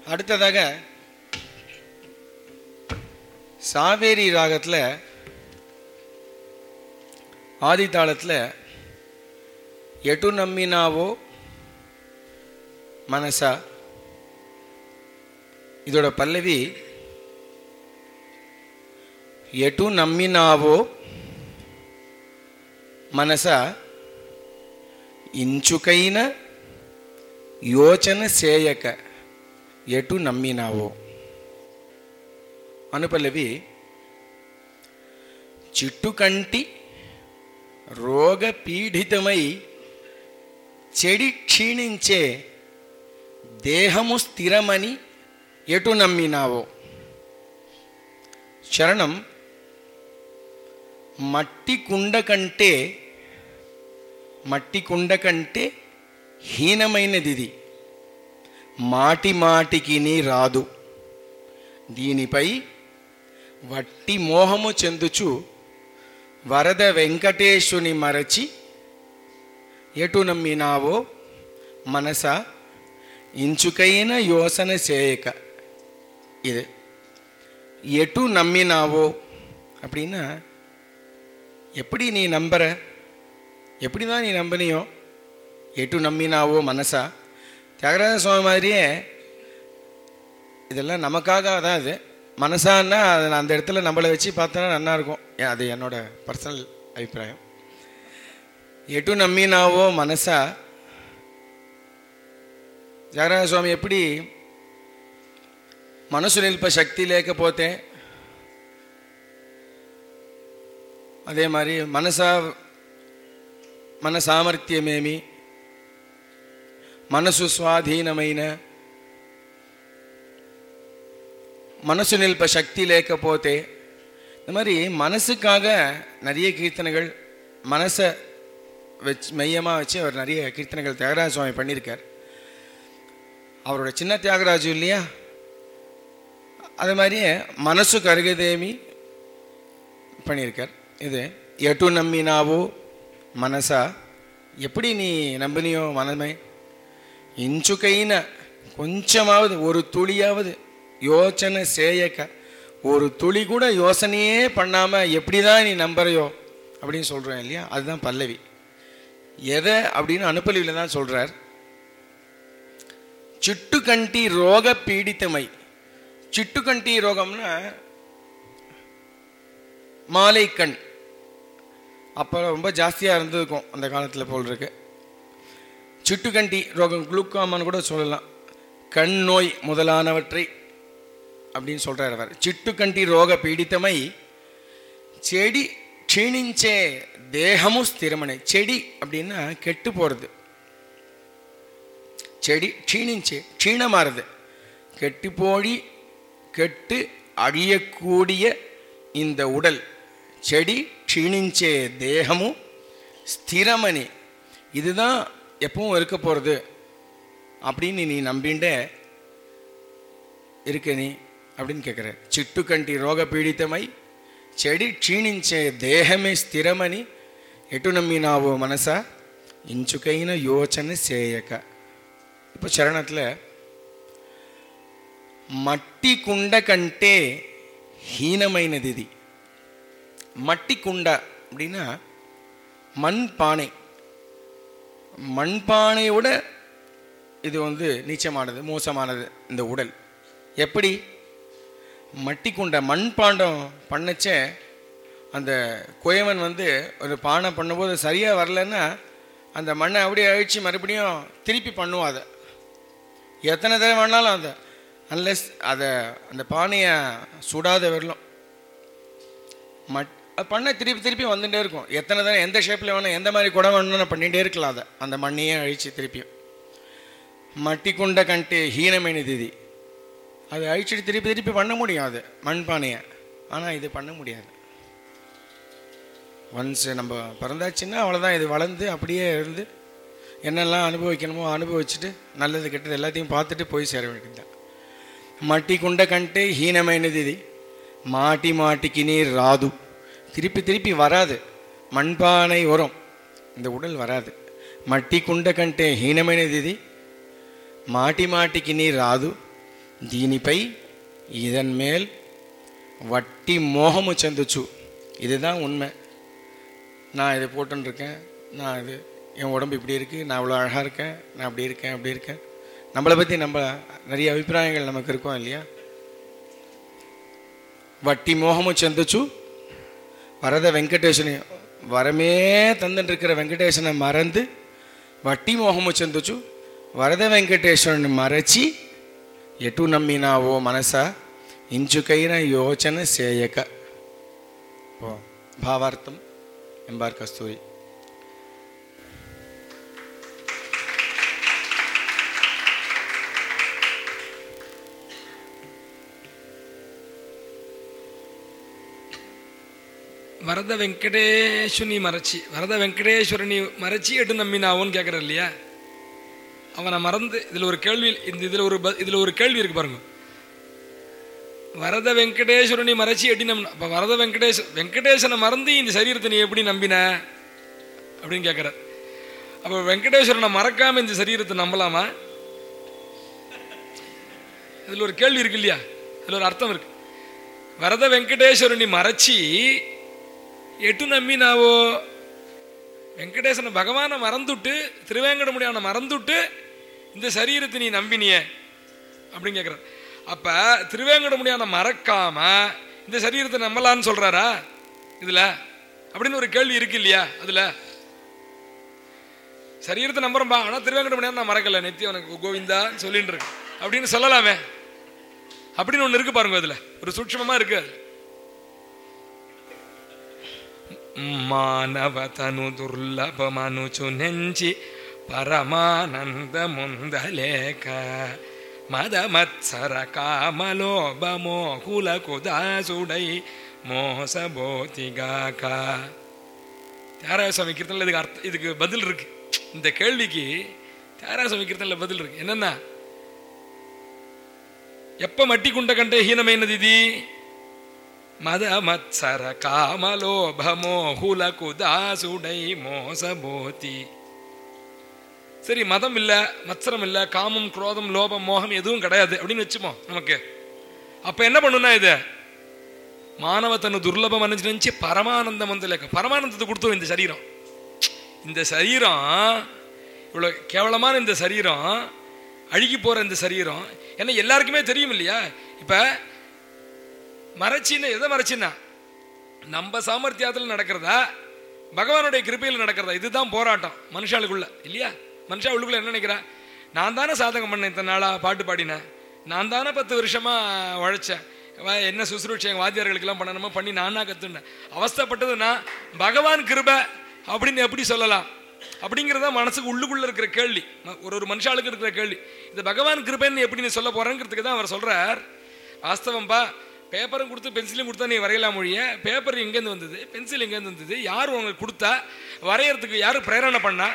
அடுத்ததாக சாவேரி ராகத்தில் ஆதி தாளத்தில் எட்டு நம்பினாவோ மனசா இதோட பல்லவி ఎటు నమ్మినావో మనస ఇంచుకైన యోచన చేయక ఎటు నమ్మినావో అనుపల్లవి చిట్టుకంటి రోగ పీడితమై చెడి క్షీణించే దేహము స్థిరమని ఎటు నమ్మినావో చరణం మట్టి కుండ కంటే మట్టి కుండ కంటే హీనమైనది ఇది మాటి మాటికి రాదు దీనిపై వట్టి మోహము చెందుచు వరద వెంకటేశుని మరచి ఎటు నమ్మినావో మనస ఇంచుకైన యోసన చేయక இது எட்டு நம்பினாவோ அப்படின்னா எப்படி நீ நம்புற எப்படி தான் நீ நம்பினியோ எட்டு நம்பினாவோ மனசா தியாகராஜ சுவாமி மாதிரியே இதெல்லாம் நமக்காக தான் அது மனசான்னா அது அந்த இடத்துல நம்மளை வச்சு பார்த்தோன்னா நல்லா இருக்கும் ஏன் அது என்னோட பர்சனல் அபிப்பிராயம் எட்டு நம்பினாவோ மனசா தியாகராஜ சுவாமி எப்படி మనసు నిలిప శక్తి లేకపోతే అదే మరి మనస మన సామర్థ్యమేమి మనసు స్వాధీనమైన మనసు நில்ப சக்தி లేకపోతే இந்த மாதிரி மனசுக்காக நிறைய கீர்த்தனைகள் மனசை வச்சு மையமாக வச்சு அவர் நிறைய கீர்த்தனைகள் தியாகராஜ சுவாமி பண்ணியிருக்கார் அவரோட சின்ன தியாகராஜு இல்லையா அது மாதிரியே மனசு கருகதேமி பண்ணியிருக்கார் இது எட்டு நம்பினாவோ மனசா எப்படி நீ நம்பினியோ மனமே இன்ச்சுக்கைன கொஞ்சமாவது ஒரு துளியாவது யோசனை சேயக்க ஒரு துளி கூட யோசனையே பண்ணாமல் எப்படி தான் நீ நம்புறையோ அப்படின்னு சொல்கிறோம் இல்லையா அதுதான் பல்லவி எதை அப்படின்னு அனுப்பலிவில் தான் சொல்கிறார் சிட்டுக்கண்டி ரோக பீடித்தமை சிட்டுக்கண்டி ரோகம்னா மாலை கண் அப்போ ரொம்ப ஜாஸ்தியாக இருந்திருக்கும் அந்த காலத்தில் போல் இருக்கு சிட்டுக்கண்டி ரோகம் குளுக்காமான்னு கூட சொல்லலாம் கண் நோய் முதலானவற்றை அப்படின்னு சொல்கிறார் அவர் சிட்டுக்கண்டி ரோக பீடித்தமை செடி க்ஷீணிஞ்சே தேகமும் ஸ்திரமனை செடி அப்படின்னா கெட்டு போகிறது செடி க்ஷீணிஞ்சே க்ஷீணமாறுது கெட்டு போய் கெட்டு அழியக்கூடிய இந்த உடல் செடி க்ஷீணிஞ்சே தேகமும் ஸ்திரமணி இதுதான் எப்பவும் இருக்க போகிறது அப்படின்னு நீ நம்பிண்ட இருக்க நீ அப்படின்னு கேட்குற చిట్టుకంటి రోగ పీడితమై చెడి క్షీణించే దేహమే స్థిరమని ఎటు నమ్మినావో మనస ఇంచుకైన యోచన చేయక இப்போ சரணத்தில் మట్టి కుండ కంటే హీనమైనది ఇది மட்டி குண்டா அப்படின்னா மண் பானை மண் பானையோட இது வந்து நீச்சமானது மோசமானது இந்த உடல் எப்படி மட்டி குண்டை மண் பாண்டம் பண்ணச்சே அந்த குயவன் வந்து ஒரு பானை பண்ணும்போது சரியாக வரலன்னா அந்த மண்ணை அப்படியே அழித்து மறுபடியும் திருப்பி பண்ணுவோம் அதை எத்தனை தடவை வேணாலும் அதை அன்லெஸ் அதை அந்த பானையை சுடாத வரலாம் மட் அது பண்ண திருப்பி திருப்பி வந்துட்டே இருக்கும் எத்தனை தடவை எந்த ஷேப்பில் வேணும் எந்த மாதிரி குடம் வேணும்னு பண்ணிகிட்டே இருக்கலாம் அதை அந்த மண்ணையே அழித்து திருப்பியும் மட்டி குண்ட கண்டே ஹீனமைனது இது அது அழிச்சிட்டு திருப்பி திருப்பி பண்ண முடியும் அது மண் பானையை ஆனால் இது பண்ண முடியாது ஒன்ஸ் நம்ம பிறந்தாச்சுன்னா அவ்வளோதான் இது வளர்ந்து அப்படியே இருந்து என்னெல்லாம் அனுபவிக்கணுமோ அனுபவிச்சுட்டு நல்லது கெட்டது எல்லாத்தையும் பார்த்துட்டு போய் சேர வேண்டியதுதான் మట్టి కుండ కంటే హీనమైనది ఇది మాటి మాటికి நீர் ராது திருப்பி திருப்பி வராது மண்பானை வரும் இந்த உடல் வராது మట్టి కుండ కంటే హీనమైనది ఇది మాటి మాటికి నీ రాదు దీనిపై இதன் மேல் வட்டி மோகமு చెందొచ్చు இதுதான் உண்மை நான் இதை போட்டுன்னு இருக்கேன் நான் இது என் உடம்பு இப்படி இருக்குது நான் இவ்வளோ அழகாக இருக்கேன் நான் அப்படி இருக்கேன் அப்படி இருக்கேன் நம்மளை பற்றி நம்ம நிறைய அபிப்பிராயங்கள் நமக்கு இருக்கும் இல்லையா வட்டி மோகமு చెందొచ్చు வரத வெங்கடேஷனை வரமே தந்துட்டு இருக்கிற வெங்கடேஷனை மறந்து వట్టి మోహము చెందుచు వరద వెంకటేశ్వరుని మరచి ఎటు నమ్మినావో మనస ఇంచుకైన యోచన చేయక ఓ, భావార్థం ఎంబార్ కస్తూరి வரத வெங்கடேஸ்வனி மறைச்சி வரத வெங்கடேஸ்வரனி மறைச்சி எட்டு நம்பினாவோன்னு கேட்குற இல்லையா அவனை மறந்து இதில் ஒரு கேள்வி இந்த இதில் ஒரு ப- இதில் ஒரு கேள்வி இருக்கு பாருங்க வரத வெங்கடேஸ்வரனி மறைச்சி எட்டி நம்பின அப்போ வரத வெங்கடேஷ் வெங்கடேசனை மறந்து இந்த சரீரத்தை நீ எப்படி நம்பின அப்படின்னு கேட்குறார் அப்போ வெங்கடேஸ்வரனை மறக்காம இந்த சரீரத்தை நம்பலாமா இதில் ஒரு கேள்வி இருக்கு இல்லையா இதில் ஒரு அர்த்தம் இருக்கு வரத வெங்கடேஸ்வரனி மறைச்சி எட்டு நம்பினாவோ வெங்கடேசன பகவானை மறந்துட்டு திருவேங்கடமுடியான மறந்துட்டு இந்த சரீரத்தை நீ நம்பினியே அப்படின்னு கேட்குறார் அப்ப திருவேங்கடமுடியான மறக்காம இந்த சரீரத்தை நம்பலான்னு சொல்றாரா இதுல அப்படின்னு ஒரு கேள்வி இருக்கு இல்லையா அதுல சரீரத்தை நம்புறேன்பா ஆனா திருவேங்கடமுடியான நான் மறக்கல நெத்தி உனக்கு கோவிந்தான்னு சொல்லிட்டு இருக்கு அப்படின்னு சொல்லலாமே அப்படின்னு ஒன்று இருக்கு பாருங்க அதுல ஒரு சூட்சமமா இருக்கு அதுல మానవతను దుర్లభమనుచు నెంచి పరమానందముందలేక మదమత్సర కామలోభమోహులకు దాసుడై మోసబోతిగాక தியாகராஜ சுவாமி கீர்த்தனில் இதுக்கு அர்த்தம் இதுக்கு பதில் இருக்கு இந்த கேள்விக்கு தியாகராஜ சுவாமி கீர்த்தனில் பதில் இருக்கு என்னன்னா எப்ப மட்டி குண்ட கண்டே ஹீனமைனது இது మద మత్సర కామలోభమోహులకు దాసుడై మోసబోతి சரி மதம் இல்ல மத்சரம் இல்ல காமம் குரோதம் லோபம் மோகம் எதுவும் கிடையாது அப்படின்னு வச்சுப்போம் நமக்கு அப்ப என்ன பண்ணுனா இது மானவத்தனு துர்லபம் அணிஞ்சு நினைச்சு பரமானந்தம் வந்து லேக்க பரமானந்தத்தை கொடுத்தோம் இந்த சரீரம் இந்த சரீரம் இவ்வளோ கேவலமான இந்த சரீரம் அழுகி போற இந்த சரீரம் ஏன்னா எல்லாருக்குமே தெரியும் இல்லையா இப்ப மறைச்சின்னு எதை மறைச்சின்னா நம்ம சாமர்த்தியத்தில் நடக்கிறதா பகவானுடைய கிருபையில் நடக்கிறதா இதுதான் போராட்டம் மனுஷாளுக்குள்ள இல்லையா மனுஷா உள்ளுக்குள்ள என்ன நினைக்கிறா நான் தானே சாதகம் பண்ணேன் இத்தனை நாளா பாட்டு பாடினேன் நான் தானே பத்து வருஷமா உழைச்சேன் வா- என்ன சுசுரூட்சை எங்கள் வாத்தியார்களுக்கெல்லாம் பண்ணணுமோ பண்ணி நானா கத்துனேன் அவஸ்தைப்பட்டது நான் பகவான் கிருபை அப்படின்னு எப்படி சொல்லலாம் அப்படிங்கிறத மனசுக்கு உள்ளுக்குள்ள இருக்கிற கேள்வி ம- ஒரு ஒரு மனுஷாளுக்கு இருக்கிற கேள்வி இந்த பகவான் கிருபைன்னு எப்படி நீ சொல்ல போறேங்கிறதுக்கு தான் அவர் சொல்றார் வாஸ்தவம்பா பேப்பரும் கொடுத்து பென்சிலும் கொடுத்தா நீ வரையலாம் மொழிய பேப்பர் எங்கேருந்து வந்தது பென்சில் எங்கேருந்து வந்தது யார் உங்களுக்கு கொடுத்தா வரையறதுக்கு யார் பிரேரணை பண்ணா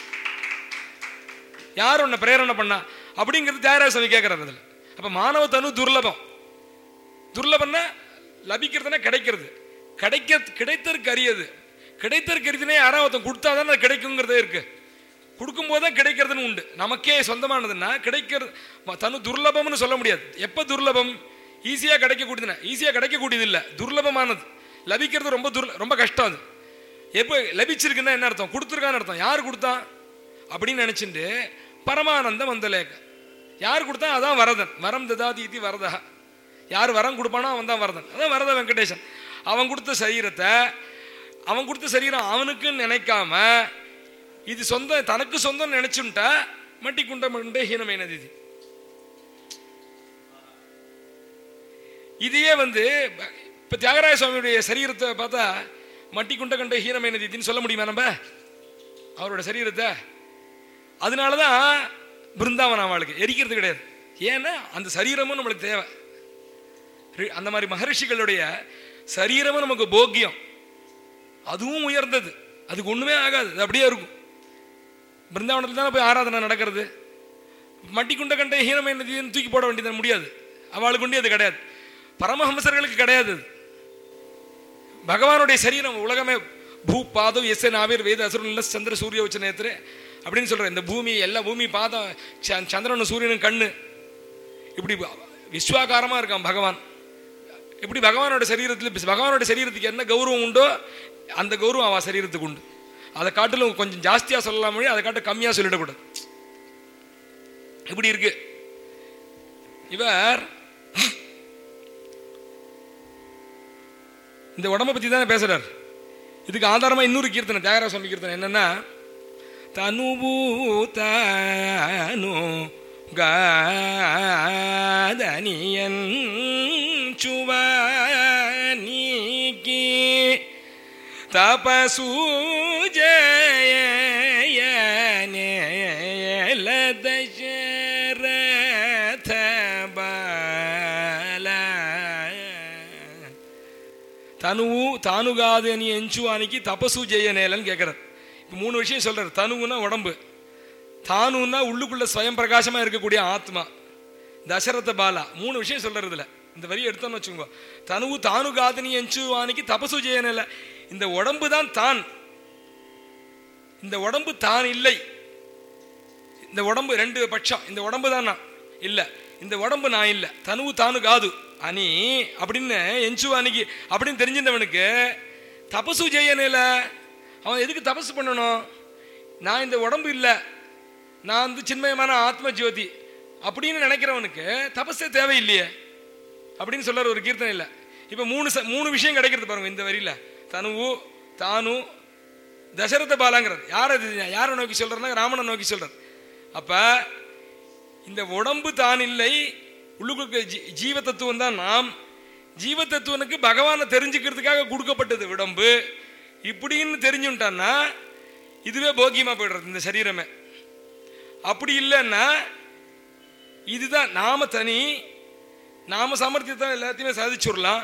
யார் உன்னை பிரேரணை பண்ணா அப்படிங்கிறது தியாகராஜ சுவாமி கேட்குறாரு அதில் அப்போ மானவ தனு துர்லபம் துர்லபம்னா லபிக்கிறதுனா கிடைக்கிறது கிடைக்க கிடைத்தற்கு அரியது கிடைத்தற்கு அரியதுனே யாராவது ஒருத்தன் கொடுத்தா தானே அது கிடைக்குங்கிறதே இருக்கு கொடுக்கும்போது தான் கிடைக்கிறதுன்னு உண்டு நமக்கே சொந்தமானதுன்னா கிடைக்கிறது ம- தனு துர்லபம்னு சொல்ல முடியாது எப்போ துர்லபம் ஈஸியாக கிடைக்கக்கூடியதுன்னா ஈஸியாக கிடைக்கக்கூடியது இல்லை துர்லபமானது லபிக்கிறது ரொம்ப துர் ரொம்ப கஷ்டம் அது எப்போ லபிச்சிருக்குன்னா என்ன அர்த்தம் கொடுத்துருக்கான்னு அர்த்தம் யார் கொடுத்தா அப்படின்னு நினச்சிட்டு பரமானந்தம் வந்தலேக்க யார் கொடுத்தா அதான் வரதன் வரம் ததாதி இது வரதா யார் வரம் கொடுப்பானோ அவன் தான் வரதன் அதான் வரத வெங்கடேசன் அவன் கொடுத்த சரீரத்தை அவன் கொடுத்த சரீரம் அவனுக்குன்னு நினைக்காம இது சொந்த தனக்கு சொந்தம் நினைச்சுட்டா மட்டி குண்டமண்டே ஹீனமைனது இது இதையே வந்து ப- இப்ப தியாகராய சுவாமியுடைய சரீரத்தை பார்த்தா மட்டி குண்ட கண்ட ஹீனமைனது இதுன்னு சொல்ல முடியுமா நம்ம அவரோட சரீரத்தை அதனால தான் பிருந்தாவனம் அவளுக்கு எரிக்கிறது கிடையாது ஏன்னா அந்த சரீரமும் நம்மளுக்கு தேவை ரி- அந்த மாதிரி மகரிஷிகளுடைய சரீரமும் நமக்கு போக்கியம் அதுவும் உயர்ந்தது அதுக்கு ஒண்ணுமே ஆகாது அது அப்படியே இருக்கும் பிருந்தாவனத்தில் தானே போய் ஆராதனை நடக்கிறது மட்டி குண்ட கண்ட ஹீனமை நதின்னு தூக்கி போட வேண்டியது முடியாது அவளுக்கு உண்டு அது கிடையாது பரமஹம்சர்களுக்கு கிடையாது அது பகவானுடைய சரீரம் உலகமே பூ பாதம் எஸ் நாவீர் வேத அசுரன் சந்திர சூரிய வச்ச நேத்திரே அப்படின்னு சொல்றேன் இந்த பூமி எல்லா பூமி பாதம் ச- சந்திரனும் சூரியனும் கண்ணு இப்படி விஸ்வாகாரமா இருக்கான் பகவான் எப்படி பகவானோட சரீரத்தில் பகவானோட சரீரத்துக்கு என்ன கௌரவம் உண்டோ அந்த கௌரவம் அவன் சரீரத்துக்கு உண்டு அதை காட்டிலும் கொஞ்சம் ஜாஸ்தியாக சொல்லலாம் மொழி அதை காட்ட கம்மியாக சொல்லிடக்கூடாது இப்படி இருக்கு இவர் இந்த உடம்ப பற்றி தானே பேசுறார் இதுக்கு ஆதாரமாக இன்னொரு கீர்த்தனை தியாகராஜ சுவாமி கீர்த்தனை என்னன்னா தனுபூ தானு காதனியன் சுவானிக்கு தபசு ஜயனேல தசரத பால தனுவு தானுகாது అని ఎంచువానికి తపస్సు చేయనేలని கேட்குறார் இப்போ மூணு விஷயம் சொல்றார் தனுவுனா உடம்பு தானுன்னா உள்ளுக்குள்ள ஸ்வயம் பிரகாசமா இருக்கக்கூடிய ஆத்மா தசரத பாலா மூணு விஷயம் சொல்றாரு இதுல இந்த வரி எடுத்தோம்னு வச்சுக்கோங்க தனுவு தானுகாது நீ ఎంచువానికి தபசு చేయనేல இந்த உடம்பு தான் தான் இந்த உடம்பு தான் இல்லை இந்த உடம்பு ரெண்டு பட்சம் இந்த உடம்பு தான் நான் இல்லை இந்த உடம்பு நான் இல்லை தனுவு தானு காது அனி அப்படின்னு எஞ்சுவானிக்கு அப்படின்னு தெரிஞ்சிருந்தவனுக்கு தபசு செய்யணில அவன் எதுக்கு தபசு பண்ணணும் நான் இந்த உடம்பு இல்லை நான் வந்து சின்மயமான ஆத்ம ஜோதி அப்படின்னு நினைக்கிறவனுக்கு தபஸே தேவையில்லையே அப்படின்னு சொல்றாரு ஒரு கீர்த்தனை இல்லை இப்போ மூணு ச- மூணு விஷயம் கிடைக்கிறது பாருங்க இந்த வரியில தனுவு தானு தசரத பாலாங்கிறார் யார் அது யாரை நோக்கி சொல்றாருன்னா ராமனை நோக்கி சொல்றார் அப்ப இந்த உடம்பு தான் இல்லை உள்ளுக்கு ஜீ- ஜீவ தத்துவம் தான் நாம் ஜீவ தத்துவனுக்கு பகவானை தெரிஞ்சுக்கிறதுக்காக கொடுக்கப்பட்டது உடம்பு இப்படின்னு தெரிஞ்சுட்டான்னா இதுவே போக்கியமா போயிடுறது இந்த சரீரமே அப்படி இல்லைன்னா இதுதான் நாம தனி நாம சாமர்த்தியத்தை எல்லாத்தையுமே சாதிச்சுடலாம்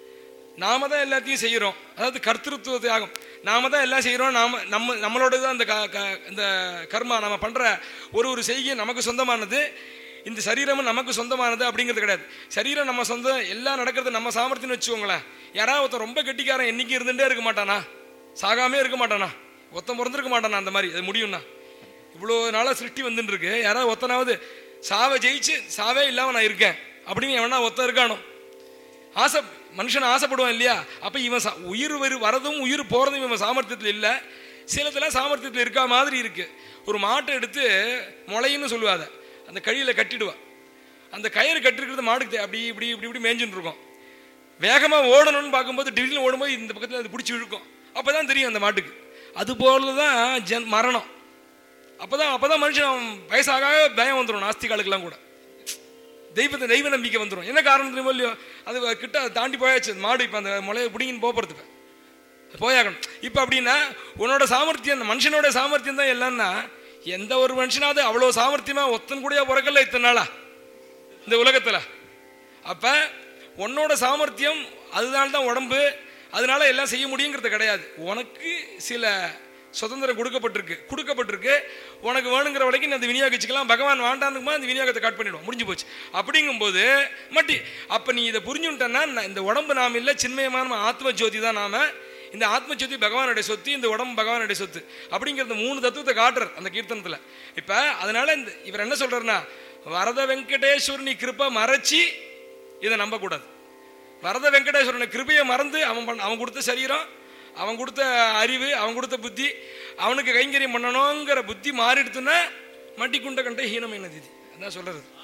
நாம தான் எல்லாத்தையும் செய்கிறோம் அதாவது கர்த்திருவ தியாகம் நாம தான் எல்லாம் செய்கிறோம் நாம நம்ம நம்மளோட தான் இந்த க- க- இந்த கர்மா நம்ம பண்ற ஒரு ஒரு செய்கை நமக்கு சொந்தமானது இந்த சரீரமும் நமக்கு சொந்தமானது அப்படிங்கிறது கிடையாது சரீரம் நம்ம சொந்தம் எல்லாம் நடக்கிறது நம்ம சாமர்த்தியம்னு வச்சுக்கோங்களேன் யாராவது ஒருத்தன் ரொம்ப கெட்டிக்காரன் என்னைக்கு இருந்துட்டே இருக்க மாட்டானா சாகாமே இருக்க மாட்டானா ஒருத்தன் பிறந்திருக்க மாட்டானா அந்த மாதிரி அது முடியும்னா இவ்வளோ நாளாக சிருஷ்டி வந்துட்டு இருக்கு யாராவது ஒத்தனாவது சாவை ஜெயிச்சு சாவே இல்லாமல் நான் இருக்கேன் அப்படின்னு எவனா ஒத்த இருக்கானோ ஆசை மனுஷன் ஆசைப்படுவான் இல்லையா அப்போ இவன் சா- உயிர் வரு வரதும் உயிர் போகிறதும் இவன் சாமர்த்தியத்தில் இல்லை சிலதெல்லாம் சாமர்த்தியத்தில் இருக்கா மாதிரி இருக்கு ஒரு மாட்டை எடுத்து முளைன்னு சொல்லுவாத அந்த கழியில் கட்டிடுவா அந்த கயிறு கட்டிருக்கிறது மாடுக்கு தே- அப்படி இப்படி இப்படி இப்படி மேய்ஞ்சுட்டு இருக்கும் வேகமாக ஓடணும்னு பார்க்கும்போது திடீர்னு ஓடும்போது இந்த பக்கத்தில் அது பிடிச்சி இழுக்கும் அப்போ தான் தெரியும் அந்த மாட்டுக்கு அது போல தான் ஜன் மரணம் அப்பதான் அப்பதான் மனுஷன் வயசாக பயம் வந்துடும் நாஸ்திகாலுக்கெல்லாம் கூட தெய்வத்தை தெய்வ நம்பிக்கை வந்துடும் என்ன காரணம் தெரியுமோ இல்லையோ அது கிட்ட தாண்டி போயாச்சு அந்த மாடு இப்போ அந்த முளைய பிடிங்கின்னு போகிறது போயாகணும் இப்போ அப்படின்னா உன்னோட சாமர்த்தியம் அந்த மனுஷனோட சாமர்த்தியம் தான் எல்லாம்னா எந்த ஒரு மனுஷனாவது அவ்வளோ சாமர்த்தியமா ஒத்தன் கூடயா பிறக்கல இத்தனை நாளா இந்த உலகத்தில் அப்போ உன்னோட சாமர்த்தியம் அதனால தான் உடம்பு அதனால எல்லாம் செய்ய முடியுங்கிறது கிடையாது உனக்கு சில சுதந்திரம் கொடுக்கப்பட்டிருக்கு கொடுக்கப்பட்டிருக்கு உனக்கு வேணுங்கிற வரைக்கும் நீ அதை விநியோகிச்சுக்கலாம் பகவான் வேண்டானுக்குமா அந்த விநியோகத்தை கட் பண்ணிடுவோம் முடிஞ்சு போச்சு அப்படிங்கும்போது மட்டி அப்போ நீ இதை புரிஞ்சுட்டேன்னா நான் இந்த உடம்பு நாம் இல்லை சின்மயமான ஆத்ம ஜோதி தான் நாம இந்த ஆத்ம ஜோதி பகவானுடைய சொத்து இந்த உடம்பு பகவானுடைய சொத்து அப்படிங்கிறது மூணு தத்துவத்தை காட்டுறார் அந்த கீர்த்தனத்தில் இப்போ அதனால இந்த இவர் என்ன சொல்றாருன்னா வரத வெங்கடேஸ்வரனி கிருப்பை மறைச்சி இதை நம்பக்கூடாது வரத வெங்கடேஸ்வரனை கிருபையை மறந்து அவன் பண்ண அவன் கொடுத்த சரீரம் அவன் கொடுத்த அறிவு அவன் கொடுத்த புத்தி அவனுக்கு கைங்கரியம் பண்ணணுங்கிற புத்தி மாறிடுத்துன்னா மட்டி குண்ட கண்ட ஹீனமைனது இது அதான் சொல்றது